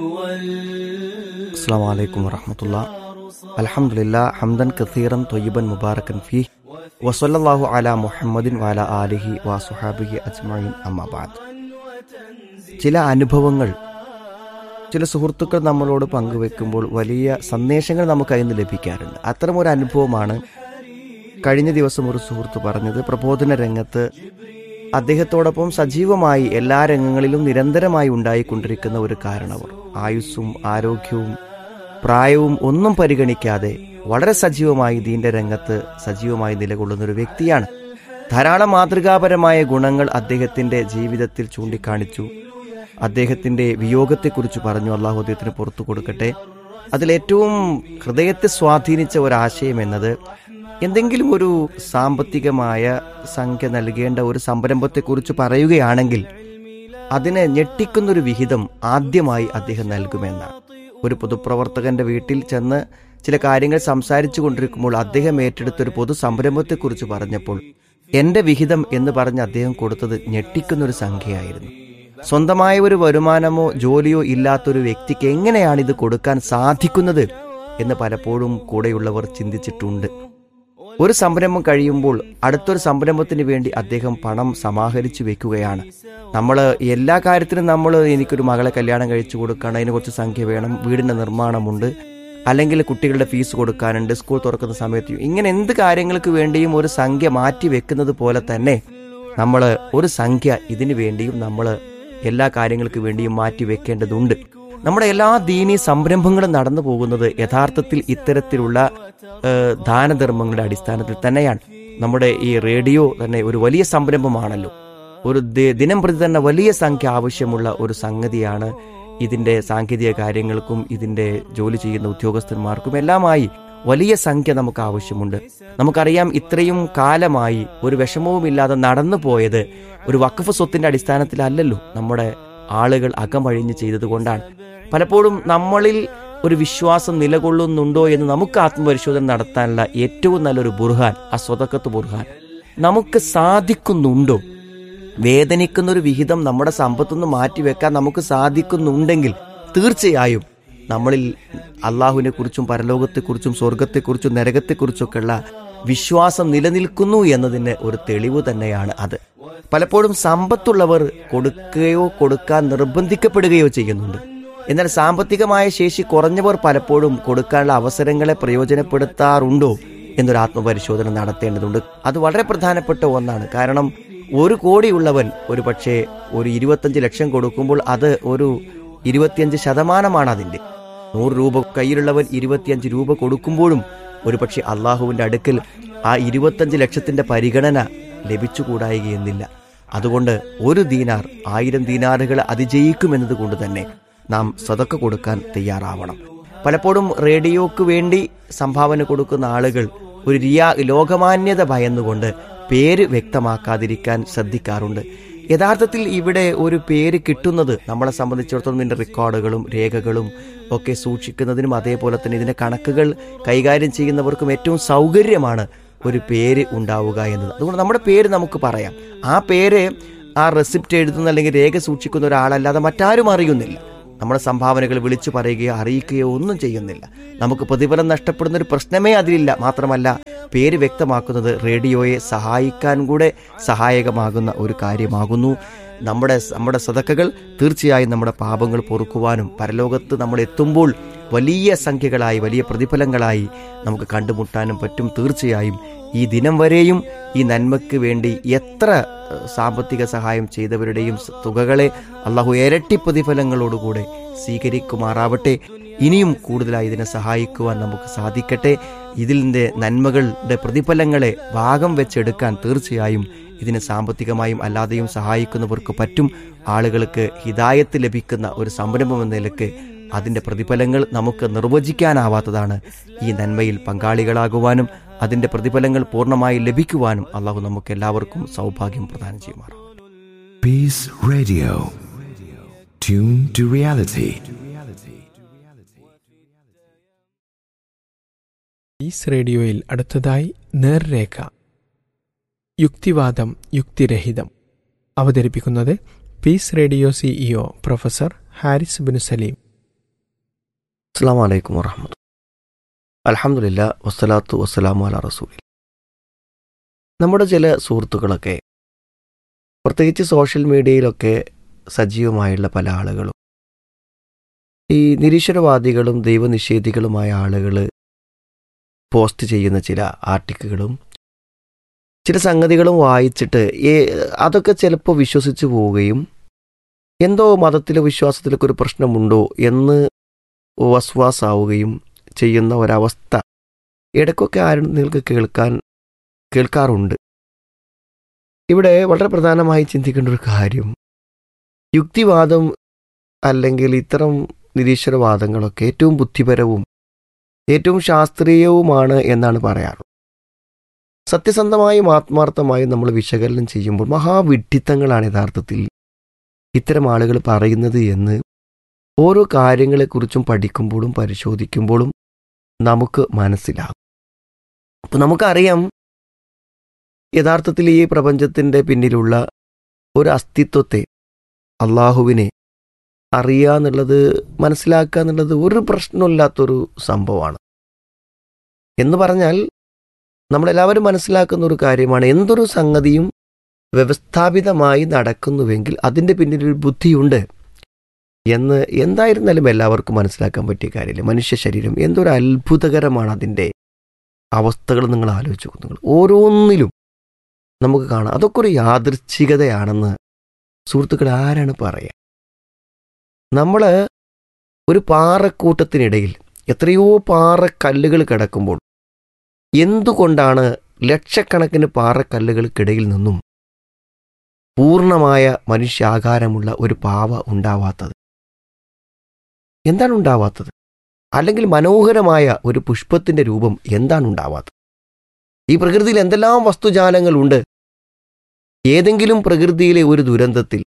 السلام عليكم ورحمة الله الحمد لله حمدا كثيرا طيبا مباركا فيه وصلى الله على محمد وعلى آله وصحابه أجمعين أما بعد ചില അനുഭവങ്ങൾ ചില സുഹൃത്തുക്കൾ നമ്മളോട് പങ്കുവെക്കുമ്പോൾ വലിയ സന്ദേശങ്ങൾ നമുക്ക് അതിൽ നിന്ന് ലഭിക്കാറുണ്ട് അത്തരമൊരു അനുഭവമാണ് കഴിഞ്ഞ ദിവസം ഒരു സുഹൃത്ത് പറഞ്ഞത് പ്രബോധന രംഗത്ത് അദ്ദേഹത്തോടൊപ്പം സജീവമായി എല്ലാ രംഗങ്ങളിലും നിരന്തരമായി ഉണ്ടായിക്കൊണ്ടിരിക്കുന്ന ഒരു കാരണവർ ആയുസ്സും ആരോഗ്യവും പ്രായവും ഒന്നും പരിഗണിക്കാതെ വളരെ സജീവമായി ദീന്റെ രംഗത്ത് സജീവമായി നിലകൊള്ളുന്ന ഒരു വ്യക്തിയാണ് ധാരാളം മാതൃകാപരമായ ഗുണങ്ങൾ അദ്ദേഹത്തിന്റെ ജീവിതത്തിൽ ചൂണ്ടിക്കാണിച്ചു അദ്ദേഹത്തിന്റെ വിയോഗത്തെക്കുറിച്ച് പറഞ്ഞു അള്ളാഹു അദ്ദേഹത്തിന് പുറത്തു കൊടുക്കട്ടെ അതിലേറ്റവും ഹൃദയത്തെ സ്വാധീനിച്ച ഒരാശയം എന്നത് എന്തെങ്കിലും ഒരു സാമ്പത്തികമായ സംഖ്യ നൽകേണ്ട ഒരു സംരംഭത്തെക്കുറിച്ച് പറയുകയാണെങ്കിൽ അതിനെ ഞെട്ടിക്കുന്നൊരു വിഹിതം ആദ്യമായി അദ്ദേഹം നൽകുമെന്നാണ് ഒരു പൊതുപ്രവർത്തകന്റെ വീട്ടിൽ ചെന്ന് ചില കാര്യങ്ങൾ സംസാരിച്ചു കൊണ്ടിരിക്കുമ്പോൾ അദ്ദേഹം ഏറ്റെടുത്തൊരു പൊതു സംരംഭത്തെക്കുറിച്ച് പറഞ്ഞപ്പോൾ എന്റെ വിഹിതം എന്ന് പറഞ്ഞ് അദ്ദേഹം കൊടുത്തത് ഞെട്ടിക്കുന്നൊരു സംഖ്യയായിരുന്നു സ്വന്തമായ ഒരു വരുമാനമോ ജോലിയോ ഇല്ലാത്തൊരു വ്യക്തിക്ക് എങ്ങനെയാണ് ഇത് കൊടുക്കാൻ സാധിക്കുന്നത് എന്ന് പലപ്പോഴും കൂടെയുള്ളവർ ചിന്തിച്ചിട്ടുണ്ട് ഒരു സംരംഭം കഴിയുമ്പോൾ അടുത്തൊരു സംരംഭത്തിന് വേണ്ടി അദ്ദേഹം പണം സമാഹരിച്ചു വെക്കുകയാണ് നമ്മൾ എല്ലാ കാര്യത്തിനും നമ്മൾ എനിക്കൊരു മകളെ കല്യാണം കഴിച്ചു കൊടുക്കണം അതിന് കുറച്ച് സംഖ്യ വേണം വീടിന്റെ നിർമ്മാണമുണ്ട് അല്ലെങ്കിൽ കുട്ടികളുടെ ഫീസ് കൊടുക്കാനുണ്ട് സ്കൂൾ തുറക്കുന്ന സമയത്ത് ഇങ്ങനെ എന്ത് കാര്യങ്ങൾക്ക് വേണ്ടിയും ഒരു സംഖ്യ മാറ്റി വെക്കുന്നത് പോലെ തന്നെ നമ്മൾ ഒരു സംഖ്യ ഇതിനു വേണ്ടിയും നമ്മൾ എല്ലാ കാര്യങ്ങൾക്ക് വേണ്ടിയും മാറ്റി വെക്കേണ്ടതുണ്ട് നമ്മുടെ എല്ലാ ദീനീ സംരംഭങ്ങളും നടന്നു പോകുന്നത് യഥാർത്ഥത്തിൽ ഇത്തരത്തിലുള്ള ഏഹ്, ദാനധർമ്മങ്ങളുടെ അടിസ്ഥാനത്തിൽ തന്നെയാണ് നമ്മുടെ ഈ റേഡിയോ തന്നെ ഒരു വലിയ സംരംഭമാണല്ലോ ഒരു ദി- ദിനം പ്രതി തന്നെ വലിയ സംഖ്യ ആവശ്യമുള്ള ഒരു സംഗതിയാണ് ഇതിന്റെ സാങ്കേതിക കാര്യങ്ങൾക്കും ഇതിന്റെ ജോലി ചെയ്യുന്ന ഉദ്യോഗസ്ഥന്മാർക്കും എല്ലാമായി വലിയ സംഖ്യ നമുക്ക് ആവശ്യമുണ്ട് നമുക്കറിയാം ഇത്രയും കാലമായി ഒരു വിഷമവുമില്ലാതെ നടന്നു പോയത് ഒരു വഖഫ് സ്വത്തിന്റെ അടിസ്ഥാനത്തിലല്ലല്ലോ നമ്മുടെ ആളുകൾ അകമഴിഞ്ഞ് ചെയ്തതുകൊണ്ടാണ് പലപ്പോഴും നമ്മളിൽ ഒരു വിശ്വാസം നിലകൊള്ളുന്നുണ്ടോ എന്ന് നമുക്ക് ആത്മപരിശോധന നടത്താനുള്ള ഏറ്റവും നല്ലൊരു ബുർഹാൻ ആ സ്വതക്കത്ത് ബുർഹാൻ നമുക്ക് സാധിക്കുന്നുണ്ടോ വേദനിക്കുന്ന ഒരു വിഹിതം നമ്മുടെ സമ്പത്തുനിന്ന് മാറ്റിവെക്കാൻ നമുക്ക് സാധിക്കുന്നുണ്ടെങ്കിൽ തീർച്ചയായും നമ്മളിൽ അള്ളാഹുവിനെ കുറിച്ചും പരലോകത്തെക്കുറിച്ചും സ്വർഗത്തെക്കുറിച്ചും നരകത്തെക്കുറിച്ചൊക്കെയുള്ള വിശ്വാസം നിലനിൽക്കുന്നു എന്നതിന് ഒരു തെളിവ് തന്നെയാണ് അത് പലപ്പോഴും സമ്പത്തുള്ളവർ കൊടുക്കുകയോ കൊടുക്കാൻ നിർബന്ധിക്കപ്പെടുകയോ ചെയ്യുന്നുണ്ട് എന്നാൽ സാമ്പത്തികമായ ശേഷി കുറഞ്ഞവർ പലപ്പോഴും കൊടുക്കാനുള്ള അവസരങ്ങളെ പ്രയോജനപ്പെടുത്താറുണ്ടോ എന്നൊരു ആത്മപരിശോധന നടത്തേണ്ടതുണ്ട് അത് വളരെ പ്രധാനപ്പെട്ട ഒന്നാണ് കാരണം ഒരു കോടിയുള്ളവൻ ഒരു പക്ഷേ ഒരു ഇരുപത്തഞ്ച് ലക്ഷം കൊടുക്കുമ്പോൾ അത് ഒരു ഇരുപത്തിയഞ്ച് ശതമാനമാണ് അതിന്റെ നൂറ് രൂപ കയ്യിലുള്ളവൻ ഇരുപത്തിയഞ്ച് രൂപ കൊടുക്കുമ്പോഴും ഒരു പക്ഷേ അള്ളാഹുവിന്റെ അടുക്കൽ ആ ഇരുപത്തഞ്ച് ലക്ഷത്തിന്റെ പരിഗണന ലഭിച്ചുകൂടായികയെന്നില്ല അതുകൊണ്ട് ഒരു ദീനാർ ആയിരം ദീനാറുകൾ അതിജയിക്കുമെന്നത് കൊണ്ട് തന്നെ നാം സ്വതക്ക കൊടുക്കാൻ തയ്യാറാവണം പലപ്പോഴും റേഡിയോക്ക് വേണ്ടി സംഭാവന കൊടുക്കുന്ന ആളുകൾ ഒരു റിയാ ലോകമാന്യത ഭയന്നുകൊണ്ട് പേര് വ്യക്തമാക്കാതിരിക്കാൻ ശ്രദ്ധിക്കാറുണ്ട് യഥാർത്ഥത്തിൽ ഇവിടെ ഒരു പേര് കിട്ടുന്നത് നമ്മളെ സംബന്ധിച്ചിടത്തോളം ഇതിന്റെ റെക്കോർഡുകളും രേഖകളും ഒക്കെ സൂക്ഷിക്കുന്നതിനും അതേപോലെ തന്നെ ഇതിന്റെ കണക്കുകൾ കൈകാര്യം ചെയ്യുന്നവർക്കും ഏറ്റവും സൗകര്യമാണ് ഒരു പേര് ഉണ്ടാവുക എന്നത് അതുകൊണ്ട് നമ്മുടെ പേര് നമുക്ക് പറയാം ആ പേര് ആ റെസിപ്റ്റ് എഴുതുന്ന അല്ലെങ്കിൽ രേഖ സൂക്ഷിക്കുന്ന ഒരാളല്ലാതെ മറ്റാരും അറിയുന്നില്ല നമ്മുടെ സംഭാവനകൾ വിളിച്ചു പറയുകയോ അറിയിക്കുകയോ ഒന്നും ചെയ്യുന്നില്ല നമുക്ക് പ്രതിഫലം നഷ്ടപ്പെടുന്ന ഒരു പ്രശ്നമേ അതിലില്ല മാത്രമല്ല പേര് വ്യക്തമാക്കുന്നത് റേഡിയോയെ സഹായിക്കാൻ കൂടെ സഹായകമാകുന്ന ഒരു കാര്യമാകുന്നു നമ്മുടെ നമ്മുടെ സതക്കകൾ തീർച്ചയായും നമ്മുടെ പാപങ്ങൾ പൊറുക്കുവാനും പരലോകത്ത് നമ്മൾ എത്തുമ്പോൾ വലിയ സംഖ്യകളായി വലിയ പ്രതിഫലങ്ങളായി നമുക്ക് കണ്ടുമുട്ടാനും പറ്റും തീർച്ചയായും ഈ ദിനം വരെയും ഈ നന്മയ്ക്ക് വേണ്ടി എത്ര ഏഹ്, സാമ്പത്തിക സഹായം ചെയ്തവരുടെയും സ- തുകകളെ അള്ളാഹു ഇരട്ടി പ്രതിഫലങ്ങളോടുകൂടെ സ്വീകരിക്കുമാറാവട്ടെ ഇനിയും കൂടുതലായി ഇതിനെ സഹായിക്കുവാൻ നമുക്ക് സാധിക്കട്ടെ ഇതിൻ്റെ നന്മകളുടെ പ്രതിഫലങ്ങളെ ഭാഗം വെച്ചെടുക്കാൻ തീർച്ചയായും ഇതിനെ സാമ്പത്തികമായും അല്ലാതെയും സഹായിക്കുന്നവർക്ക് പറ്റും ആളുകൾക്ക് ഹിതായത്ത് ലഭിക്കുന്ന ഒരു സംരംഭം എന്ന നിലക്ക് അതിന്റെ പ്രതിഫലങ്ങൾ നമുക്ക് നിർവചിക്കാനാവാത്തതാണ് ഈ നന്മയിൽ പങ്കാളികളാകുവാനും അതിന്റെ പ്രതിഫലങ്ങൾ പൂർണ്ണമായി ലഭിക്കുവാനും അള്ളാഹു നമുക്ക് എല്ലാവർക്കും സൗഭാഗ്യം പ്രദാനം ചെയ്യുമാറാം Peace Radio. Tune to reality. ഈസ് റേഡിയോയിൽ അടുത്തതായി നേർരേഖ യുക്തിവാദം യുക്തിരഹിതം അവതരിപ്പിക്കുന്നത് peace radio CEO professor Haris bin Saleem അസ്സാം വലൈക്കും വറഹമത്ത് അലഹമുല്ല വസ്സലാത്തു വസ്സലാമു അല റസൂലി നമ്മുടെ ചില സുഹൃത്തുക്കളൊക്കെ പ്രത്യേകിച്ച് സോഷ്യൽ മീഡിയയിലൊക്കെ സജീവമായുള്ള പല ആളുകളും ഈ നിരീശ്വരവാദികളും ദൈവനിഷേധികളുമായ ആളുകൾ പോസ്റ്റ് ചെയ്യുന്ന ചില ആർട്ടിക്കിളും ചില സംഗതികളും വായിച്ചിട്ട് ഏ- അതൊക്കെ ചിലപ്പോൾ വിശ്വസിച്ച് പോവുകയും എന്തോ മതത്തിലോ വിശ്വാസത്തിലൊക്കെ ഒരു പ്രശ്നമുണ്ടോ എന്ന് വസ്വാസാവുകയും ചെയ്യുന്ന ഒരവസ്ഥ ഇടയ്ക്കൊക്കെ ആരും നിങ്ങൾക്ക് കേൾക്കാൻ കേൾക്കാറുണ്ട് ഇവിടെ വളരെ പ്രധാനമായി ചിന്തിക്കേണ്ട ഒരു കാര്യം യുക്തിവാദം അല്ലെങ്കിൽ ഇത്തരം നിരീശ്വരവാദങ്ങളൊക്കെ ഏറ്റവും ബുദ്ധിപരവും ഏറ്റവും ശാസ്ത്രീയവുമാണ് എന്നാണ് പറയാറ് സത്യസന്ധമായും ആത്മാർത്ഥമായും നമ്മൾ വിശകലനം ചെയ്യുമ്പോൾ മഹാവിഡ്ഢിത്തങ്ങളാണ് യഥാർത്ഥത്തിൽ ഇത്തരം ആളുകൾ പറയുന്നത് എന്ന് ഓരോ കാര്യങ്ങളെക്കുറിച്ചും പഠിക്കുമ്പോഴും പരിശോധിക്കുമ്പോഴും നമുക്ക് മനസ്സിലാകും അപ്പോൾ നമുക്കറിയാം യഥാർത്ഥത്തിൽ ഈ പ്രപഞ്ചത്തിൻ്റെ പിന്നിലുള്ള ഒരു അസ്തിത്വത്തെ അള്ളാഹുവിനെ അറിയുക എന്നുള്ളത് മനസ്സിലാക്കുക എന്നുള്ളത് ഒരു പ്രശ്നമില്ലാത്തൊരു സംഭവമാണ് എന്ന് പറഞ്ഞാൽ നമ്മളെല്ലാവരും മനസ്സിലാക്കുന്ന ഒരു കാര്യമാണ് എന്തൊരു സംഗതിയും വ്യവസ്ഥാപിതമായി നടക്കുന്നുവെങ്കിൽ അതിൻ്റെ പിന്നിലൊരു ബുദ്ധിയുണ്ട് എന്ന് എന്തായിരുന്നാലും എല്ലാവർക്കും മനസ്സിലാക്കാൻ പറ്റിയ കാര്യമില്ല മനുഷ്യ ശരീരം എന്തൊരു അത്ഭുതകരമാണ് അതിൻ്റെ അവസ്ഥകൾ നിങ്ങൾ ആലോചിച്ച് നോക്കും നിങ്ങൾ ഓരോന്നിലും നമുക്ക് കാണാം അതൊക്കെ ഒരു യാദൃച്ഛികതയാണെന്ന് സുഹൃത്തുക്കൾ ആരാണ് പറയുക നമ്മൾ ഒരു പാറക്കൂട്ടത്തിനിടയിൽ എത്രയോ പാറക്കല്ലുകൾ കിടക്കുമ്പോൾ എന്തുകൊണ്ടാണ് ലക്ഷക്കണക്കിന് പാറക്കല്ലുകൾക്കിടയിൽ നിന്നും പൂർണ്ണമായ മനുഷ്യാകാരമുള്ള ഒരു പാവ ഉണ്ടാവാത്തത് എന്താണ് ഉണ്ടാവാത്തത് അല്ലെങ്കിൽ മനോഹരമായ ഒരു പുഷ്പത്തിന്റെ രൂപം എന്താണ് ഉണ്ടാവാത്തത് ഈ പ്രകൃതിയിൽ എന്തെല്ലാം വസ്തുജാലങ്ങളുണ്ട് ഏതെങ്കിലും പ്രകൃതിയിലെ ഒരു ദുരന്തത്തിൽ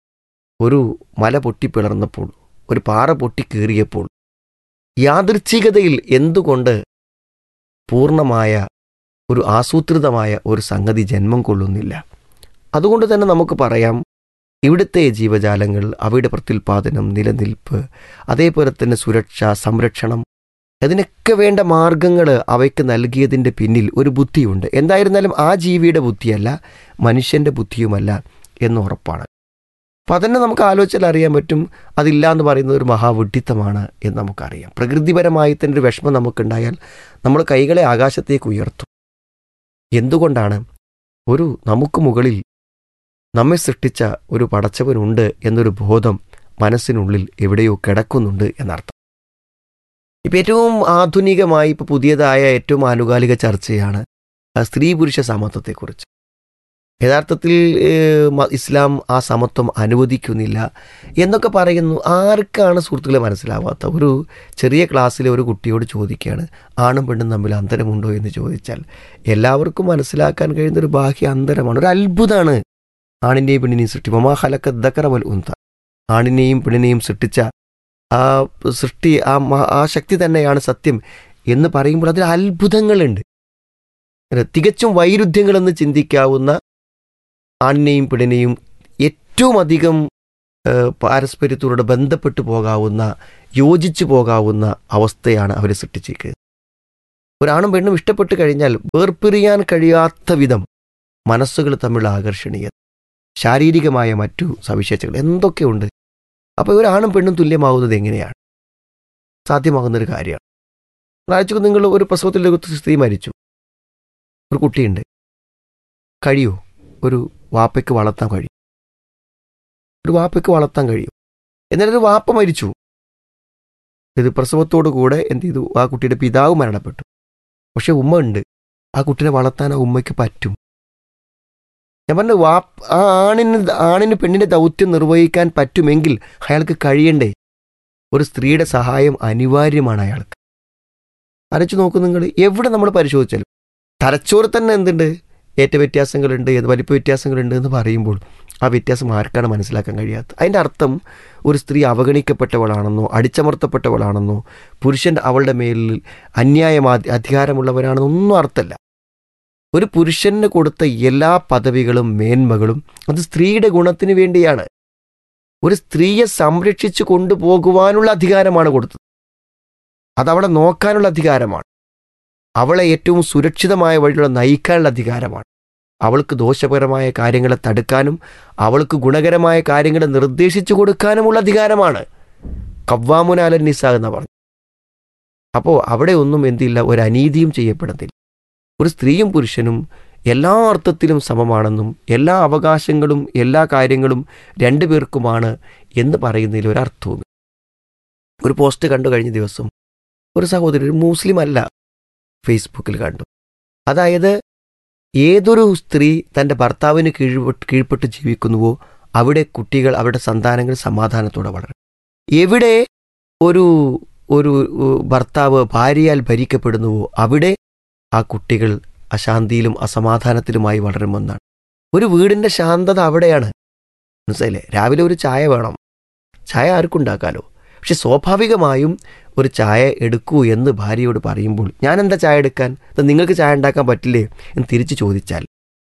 ഒരു മല പൊട്ടിപ്പിളർന്നപ്പോൾ ഒരു പാറ പൊട്ടിക്കേറിയപ്പോൾ യാദൃച്ഛികതയിൽ എന്തുകൊണ്ട് പൂർണ്ണമായ ഒരു ആസൂത്രിതമായ ഒരു സംഗതി ജന്മം കൊള്ളുന്നില്ല അതുകൊണ്ട് തന്നെ നമുക്ക് പറയാം ഇവിടുത്തെ ജീവജാലങ്ങൾ അവയുടെ പ്രത്യുൽപാദനം നിലനിൽപ്പ് അതേപോലെ തന്നെ സുരക്ഷ സംരക്ഷണം അതിനൊക്കെ വേണ്ട മാർഗങ്ങൾ അവയ്ക്ക് നൽകിയതിൻ്റെ പിന്നിൽ ഒരു ബുദ്ധിയുണ്ട് എന്തായിരുന്നാലും ആ ജീവിയുടെ ബുദ്ധിയല്ല മനുഷ്യൻ്റെ ബുദ്ധിയുമല്ല എന്ന് ഉറപ്പാണ് അപ്പം അതന്നെ നമുക്ക് ആലോചിച്ചാൽ അറിയാൻ പറ്റും അതില്ല എന്ന് പറയുന്നത് ഒരു മഹാവിഡ്ഢിത്തമാണ് എന്ന് നമുക്കറിയാം പ്രകൃതിപരമായി തന്നെ ഒരു വിഷമം നമുക്കുണ്ടായാൽ നമ്മൾ കൈകളെ ആകാശത്തേക്ക് ഉയർത്തും എന്തുകൊണ്ടാണ് ഒരു നമുക്ക് മുകളിൽ നമ്മെ സൃഷ്ടിച്ച ഒരു പടച്ചവനുണ്ട് എന്നൊരു ബോധം മനസ്സിനുള്ളിൽ എവിടെയോ കിടക്കുന്നുണ്ട് എന്നർത്ഥം ഇപ്പം ഏറ്റവും ആധുനികമായി ഇപ്പോൾ പുതിയതായ ഏറ്റവും ആനുകാലിക ചർച്ചയാണ് ആ സ്ത്രീ പുരുഷ സമത്വത്തെക്കുറിച്ച് യഥാർത്ഥത്തിൽ ഏഹ്, മ- ഇസ്ലാം ആ സമത്വം അനുവദിക്കുന്നില്ല എന്നൊക്കെ പറയുന്നു ആർക്കാണ് സുഹൃത്തുക്കളെ മനസ്സിലാവാത്ത ഒരു ചെറിയ ക്ലാസ്സിലെ ഒരു കുട്ടിയോട് ചോദിക്കുകയാണ് ആണും പെണ്ണും തമ്മിൽ അന്തരമുണ്ടോ എന്ന് ചോദിച്ചാൽ എല്ലാവർക്കും മനസ്സിലാക്കാൻ കഴിയുന്ന ഒരു ബാഹ്യ അന്തരമാണ് ഒരു അത്ഭുതമാണ് ആണിൻ്റെയും പെണ്ണിനെയും സൃഷ്ടി മമാ ഹലക്ക ദക്കറവൽ ഉന്ത ആണിനെയും പെണ്ണിനെയും സൃഷ്ടിച്ച ആ സൃഷ്ടി ആ മ- ആ ശക്തി തന്നെയാണ് സത്യം എന്ന് പറയുമ്പോൾ അതിൽ അത്ഭുതങ്ങളുണ്ട് അല്ല, തികച്ചും വൈരുദ്ധ്യങ്ങളെന്ന് ചിന്തിക്കാവുന്ന ആണിനെയും പെണ്ണിനെയും ഏറ്റവും അധികം ഏഹ്, പാരസ്പര്യത്തോടെ ബന്ധപ്പെട്ടു പോകാവുന്ന യോജിച്ചു പോകാവുന്ന അവസ്ഥയാണ് അവർ സൃഷ്ടിച്ചിരിക്കുന്നത് ഒരാണും പെണ്ണും ഇഷ്ടപ്പെട്ട് കഴിഞ്ഞാൽ വേർപിരിയാൻ കഴിയാത്ത വിധം മനസ്സുകൾ തമ്മിലുള്ള ആകർഷണീയത ശാരീരികമായ മറ്റു സവിശേഷതകൾ എന്തൊക്കെയുണ്ട് അപ്പോൾ ഒരാണും പെണ്ണും തുല്യമാവുന്നത് എങ്ങനെയാണ് സാധ്യമാകുന്നൊരു കാര്യമാണ് ഒരാഴ്ചക്ക് നിങ്ങൾ ഒരു പ്രസവത്തിൽ ഒരു സ്ത്രീ മരിച്ചു ഒരു കുട്ടിയുണ്ട് കഴിയോ ഒരു വാപ്പയ്ക്ക് വളർത്താൻ കഴിയും ഒരു വാപ്പയ്ക്ക് വളർത്താൻ കഴിയും എന്നാൽ ഒരു വാപ്പ മരിച്ചു ഇത് പ്രസവത്തോടു കൂടെ എന്ത് ചെയ്തു ആ കുട്ടിയുടെ പിതാവ് മരണപ്പെട്ടു പക്ഷെ ഉമ്മ ഉണ്ട് ആ കുട്ടിനെ വളർത്താൻ ആ ഉമ്മയ്ക്ക് പറ്റും ഞാൻ പറഞ്ഞു വാ ആ ആണിന് ആണിന് പെണ്ണിന്റെ ദൗത്യം നിർവഹിക്കാൻ പറ്റുമെങ്കിൽ അയാൾക്ക് കഴിയണ്ടേ ഒരു സ്ത്രീയുടെ സഹായം അനിവാര്യമാണ് അയാൾക്ക് അരച്ചു നോക്കൂ നിങ്ങൾ എവിടെ നമ്മൾ പരിശോധിച്ചാലും തലച്ചോറ് തന്നെ എന്തുണ്ട് ഏറ്റ വ്യത്യാസങ്ങളുണ്ട് ഏത് വലിപ്പ വ്യത്യാസങ്ങളുണ്ട് എന്ന് പറയുമ്പോൾ ആ വ്യത്യാസം ആർക്കാണ് മനസ്സിലാക്കാൻ കഴിയാത്തത് അതിൻ്റെ അർത്ഥം ഒരു സ്ത്രീ അവഗണിക്കപ്പെട്ടവളാണെന്നോ അടിച്ചമർത്തപ്പെട്ടവളാണെന്നോ പുരുഷൻ അവളുടെ മേലിൽ അന്യായം അധി- അധികാരമുള്ളവരാണെന്നോ ഒന്നും അർത്ഥമല്ല ഒരു പുരുഷന് കൊടുത്ത എല്ലാ പദവികളും മേന്മകളും അത് സ്ത്രീയുടെ ഗുണത്തിന് വേണ്ടിയാണ് ഒരു സ്ത്രീയെ സംരക്ഷിച്ചു കൊണ്ടുപോകുവാനുള്ള അധികാരമാണ് കൊടുത്തത് അതവളെ നോക്കാനുള്ള അധികാരമാണ് അവളെ ഏറ്റവും സുരക്ഷിതമായ വഴിയുള്ള നയിക്കാനുള്ള അധികാരമാണ് അവൾക്ക് ദോഷപരമായ കാര്യങ്ങളെ തടുക്കാനും അവൾക്ക് ഗുണകരമായ കാര്യങ്ങളെ നിർദ്ദേശിച്ചു കൊടുക്കാനുമുള്ള അധികാരമാണ് കവ്വാമുന അലൻ നിസ എന്ന് പറഞ്ഞു അപ്പോൾ അവിടെ ഒന്നും എന്തില്ല ഒരു അനീതിയും ചെയ്യപ്പെടുന്നില്ല ഒരു സ്ത്രീയും പുരുഷനും എല്ലാ അർത്ഥത്തിലും സമമാണെന്നും എല്ലാ അവകാശങ്ങളും എല്ലാ കാര്യങ്ങളും രണ്ടുപേർക്കുമാണ് എന്ന് പറയുന്നതിൽ ഒരർത്ഥവും ഒരു പോസ്റ്റ് കണ്ടു കഴിഞ്ഞ ദിവസം ഒരു സഹോദരി ഒരു മുസ്ലിം അല്ല ഫേസ്ബുക്കിൽ കണ്ടു അതായത് ഏതൊരു സ്ത്രീ തൻ്റെ ഭർത്താവിന് കീഴ്പ്പെട്ട് കീഴ്പ്പെട്ട് ജീവിക്കുന്നുവോ അവിടെ കുട്ടികൾ അവരുടെ സന്താനങ്ങൾ സമാധാനത്തോടെ വളരും എവിടെ ഒരു ഒരു ഉ, ഭർത്താവ് ഭാര്യയാൽ ഭരിക്കപ്പെടുന്നുവോ അവിടെ ആ കുട്ടികൾ അശാന്തിയിലും അസമാധാനത്തിലുമായി വളരുമെന്നാണ് ഒരു വീടിൻ്റെ ശാന്തത അവിടെയാണ് മനസ്സിലായില്ലേ രാവിലെ ഒരു ചായ വേണം ചായ ആർക്കും ഉണ്ടാക്കാലോ പക്ഷെ സ്വാഭാവികമായും ഒരു ചായ എടുക്കൂ എന്ന് ഭാര്യയോട് പറയുമ്പോൾ ഞാൻ എന്താ ചായ എടുക്കാൻ ഇത് നിങ്ങൾക്ക് ചായ ഉണ്ടാക്കാൻ പറ്റില്ലേ എന്ന് തിരിച്ചു ചോദിച്ചാൽ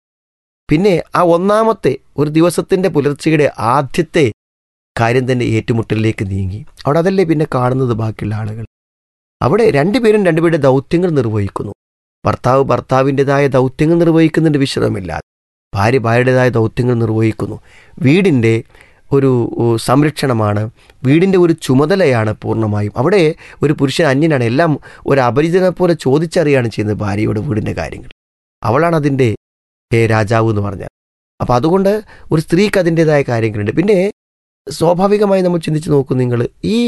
പിന്നെ ആ ഒന്നാമത്തെ ഒരു ദിവസത്തിൻ്റെ പുലർച്ചയുടെ ആദ്യത്തെ കാര്യം തന്നെ ഏറ്റുമുട്ടലിലേക്ക് നീങ്ങി അവിടെ അതല്ലേ പിന്നെ കാണുന്നത് ബാക്കിയുള്ള ആളുകൾ അവിടെ രണ്ടുപേരും രണ്ടുപേരുടെ ദൗത്യങ്ങൾ നിർവഹിക്കുന്നു ഭർത്താവ് ഭർത്താവിൻ്റെതായ ദൗത്യങ്ങൾ നിർവഹിക്കുന്നുണ്ട് വിശ്രമമില്ലാതെ ഭാര്യ ഭാര്യയുടേതായ ദൗത്യങ്ങൾ നിർവഹിക്കുന്നു വീടിൻ്റെ ഒരു ഉ, സംരക്ഷണമാണ് വീടിൻ്റെ ഒരു ചുമതലയാണ് പൂർണ്ണമായും അവിടെ ഒരു പുരുഷൻ അന്യനാണ് എല്ലാം ഒരു അപരിചിതനെ പോലെ ചോദിച്ചറിയാണ് ചെയ്യുന്നത് ഭാര്യയോട് വീടിൻ്റെ കാര്യങ്ങൾ അവളാണ് അതിൻ്റെ ഏ, രാജാവ് എന്ന് പറഞ്ഞാൽ അപ്പം അതുകൊണ്ട് ഒരു സ്ത്രീക്ക് അതിൻ്റെതായ കാര്യങ്ങളുണ്ട് പിന്നെ സ്വാഭാവികമായി നമ്മൾ ചിന്തിച്ച് നോക്കും നിങ്ങൾ ഈ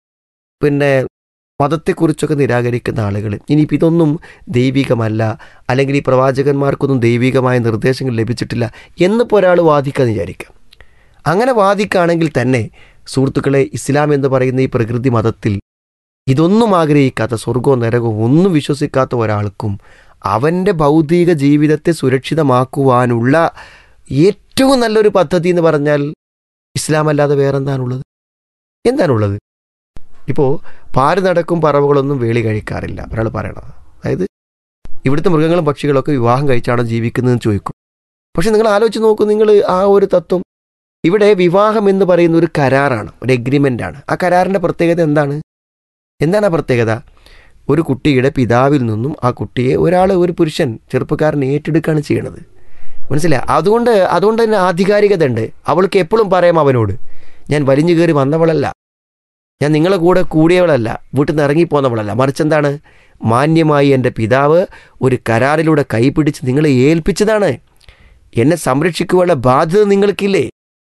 പിന്നെ മതത്തെക്കുറിച്ചൊക്കെ നിരാകരിക്കുന്ന ആളുകൾ ഇനിയിപ്പോൾ ഇതൊന്നും ദൈവികമല്ല അല്ലെങ്കിൽ ഈ പ്രവാചകന്മാർക്കൊന്നും ദൈവികമായ നിർദ്ദേശങ്ങൾ ലഭിച്ചിട്ടില്ല എന്നിപ്പോൾ ഒരാൾ വാദിക്കാന്ന് വിചാരിക്കാം അങ്ങനെ വാദിക്കുകയാണെങ്കിൽ തന്നെ സുഹൃത്തുക്കളെ ഇസ്ലാം എന്ന് പറയുന്ന ഈ പ്രകൃതി മതത്തിൽ ഇതൊന്നും ആഗ്രഹിക്കാത്ത സ്വർഗവും നരകവും ഒന്നും വിശ്വസിക്കാത്ത ഒരാൾക്കും അവൻ്റെ ഭൗതിക ജീവിതത്തെ സുരക്ഷിതമാക്കുവാനുള്ള ഏറ്റവും നല്ലൊരു പദ്ധതി എന്ന് പറഞ്ഞാൽ ഇസ്ലാം അല്ലാതെ വേറെന്താണുള്ളത് എന്താണുള്ളത് ഇപ്പോൾ പാല് നടക്കും പറവുകളൊന്നും വേളി കഴിക്കാറില്ല ഒരാൾ പറയണത് അതായത് ഇവിടുത്തെ മൃഗങ്ങളും പക്ഷികളൊക്കെ വിവാഹം കഴിച്ചാണോ ജീവിക്കുന്നതെന്ന് ചോദിക്കും പക്ഷെ നിങ്ങൾ ആലോചിച്ച് നോക്കൂ നിങ്ങൾ ആ ഒരു തത്വം ഇവിടെ വിവാഹം എന്ന് പറയുന്ന ഒരു കരാറാണ് ഒരു എഗ്രിമെൻ്റ് ആണ് ആ കരാറിൻ്റെ പ്രത്യേകത എന്താണ് എന്താണ് ആ പ്രത്യേകത ഒരു കുട്ടിയുടെ പിതാവിൽ നിന്നും ആ കുട്ടിയെ ഒരാൾ ഒരു പുരുഷൻ ചെറുപ്പക്കാരൻ ഏറ്റെടുക്കുകയാണ് ചെയ്യണത് മനസ്സിലായി അതുകൊണ്ട് അതുകൊണ്ട് തന്നെ ആധികാരികത ഉണ്ട് അവൾക്ക് എപ്പോഴും പറയാം അവനോട് ഞാൻ വലിഞ്ഞു കയറി വന്നവളല്ല ഞാൻ നിങ്ങളെ കൂടെ കൂടിയവളല്ല വീട്ടിൽ നിന്ന് ഇറങ്ങിപ്പോന്നവളല്ല മറിച്ച് എന്താണ് മാന്യമായി എൻ്റെ പിതാവ് ഒരു കരാറിലൂടെ കൈപിടിച്ച് നിങ്ങളെ ഏൽപ്പിച്ചതാണ് എന്നെ സംരക്ഷിക്കുവാനുള്ള ബാധ്യത നിങ്ങൾക്കില്ലേ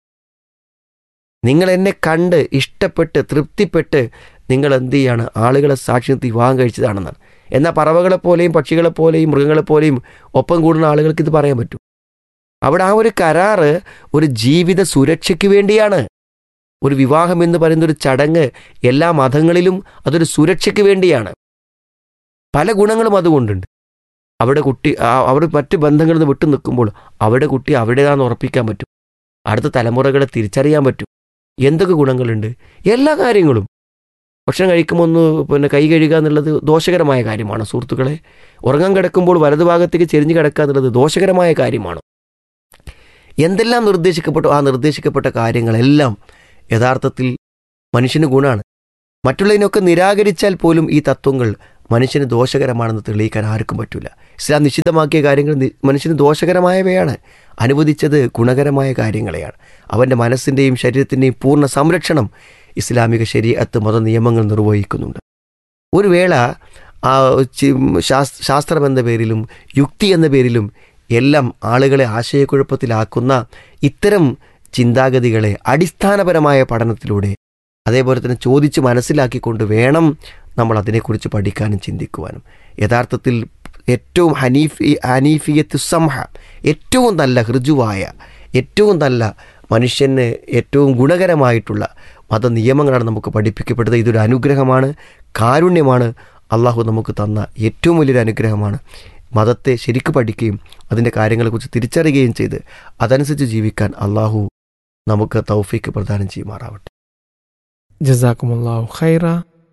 നിങ്ങൾ എന്നെ കണ്ട് ഇഷ്ടപ്പെട്ട് തൃപ്തിപ്പെട്ട് നിങ്ങൾ എന്ത് ചെയ്യാണ് ആളുകളെ സാക്ഷി നിർത്തി വിവാഹം കഴിച്ചതാണെന്നാണ് എന്നാൽ പറവകളെപ്പോലെയും പക്ഷികളെപ്പോലെയും മൃഗങ്ങളെപ്പോലെയും ഒപ്പം കൂടുന്ന ആളുകൾക്ക് ഇത് പറയാൻ പറ്റും അവിടെ ആ ഒരു കരാറ് ഒരു ജീവിത സുരക്ഷയ്ക്ക് വേണ്ടിയാണ് ഒരു വിവാഹം എന്ന് പറയുന്ന ഒരു ചടങ്ങ് എല്ലാ മതങ്ങളിലും അതൊരു സുരക്ഷയ്ക്ക് വേണ്ടിയാണ് പല ഗുണങ്ങളും അതുകൊണ്ടുണ്ട് അവിടെ കുട്ടി ആ- അവിടെ മറ്റ് ബന്ധങ്ങളിൽ നിന്ന് വിട്ടു നിൽക്കുമ്പോൾ അവിടെ കുട്ടി അവിടേതാണെന്ന് ഉറപ്പിക്കാൻ പറ്റും അടുത്ത തലമുറകളെ തിരിച്ചറിയാൻ പറ്റും എന്തൊക്കെ ഗുണങ്ങളുണ്ട് എല്ലാ കാര്യങ്ങളും ഭക്ഷണം കഴിക്കുമ്പോൾ ഒന്ന് പിന്നെ കൈ കഴുകുക എന്നുള്ളത് ദോഷകരമായ കാര്യമാണ് സുഹൃത്തുക്കളെ ഉറങ്ങാൻ കിടക്കുമ്പോൾ വലതുഭാഗത്തേക്ക് ചെരിഞ്ഞ് കിടക്കുക എന്നുള്ളത് ദോഷകരമായ കാര്യമാണ് എന്തെല്ലാം നിർദ്ദേശിക്കപ്പെട്ടു ആ നിർദ്ദേശിക്കപ്പെട്ട കാര്യങ്ങളെല്ലാം യഥാർത്ഥത്തിൽ മനുഷ്യന് ഗുണമാണ് മറ്റുള്ളതിനൊക്കെ നിരാകരിച്ചാൽ പോലും ഈ തത്വങ്ങൾ മനുഷ്യന് ദോഷകരമാണെന്ന് തെളിയിക്കാൻ ആർക്കും പറ്റില്ല ഇസ്ലാം നിഷിദ്ധമാക്കിയ കാര്യങ്ങൾ നി- മനുഷ്യന് ദോഷകരമായവയാണ് അനുവദിച്ചത് ഗുണകരമായ കാര്യങ്ങളെയാണ് അവൻ്റെ മനസ്സിൻ്റെയും ശരീരത്തിൻ്റെയും പൂർണ്ണ സംരക്ഷണം ഇസ്ലാമിക ശരീരത്ത് മത നിയമങ്ങൾ നിർവഹിക്കുന്നുണ്ട് ഒരു വേള ആ ചി- ശാസ്- ശാസ്ത്രം എന്ന പേരിലും യുക്തി എന്ന പേരിലും എല്ലാം ആളുകളെ ആശയക്കുഴപ്പത്തിലാക്കുന്ന ഇത്തരം ചിന്താഗതികളെ അടിസ്ഥാനപരമായ പഠനത്തിലൂടെ അതേപോലെ തന്നെ ചോദിച്ച് മനസ്സിലാക്കിക്കൊണ്ട് വേണം നമ്മൾ അതിനെക്കുറിച്ച് പഠിക്കാനും ചിന്തിക്കുവാനും യഥാർത്ഥത്തിൽ ഏറ്റവും ഹനീഫി ഹനീഫിയത്ത് സംഹ ഏറ്റവും നല്ല ഹൃജുവായ ഏറ്റവും നല്ല മനുഷ്യന് ഏറ്റവും ഗുണകരമായിട്ടുള്ള മതനിയമങ്ങളാണ് നമുക്ക് പഠിപ്പിക്കപ്പെടുന്നത് ഇതൊരു അനുഗ്രഹമാണ് കാരുണ്യമാണ് അള്ളാഹു നമുക്ക് തന്ന ഏറ്റവും വലിയൊരു അനുഗ്രഹമാണ് മതത്തെ ശരിക്ക് പഠിക്കുകയും അതിൻ്റെ കാര്യങ്ങളെക്കുറിച്ച് തിരിച്ചറിയുകയും ചെയ്ത് അതനുസരിച്ച് ജീവിക്കാൻ അള്ളാഹു നമുക്ക് തൗഫീക്ക് പ്രദാനം ചെയ്യുമാറാവട്ടെ ജസാക്കുമുല്ലാഹു ഖൈറ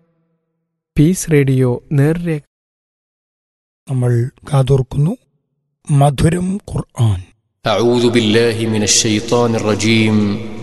പീസ് റേഡിയോ നേർരേഖ നമ്മൾ കാതോർക്കുന്നു മധുരം ഖുർആൻ أعوذ بالله من الشيطان الرجيم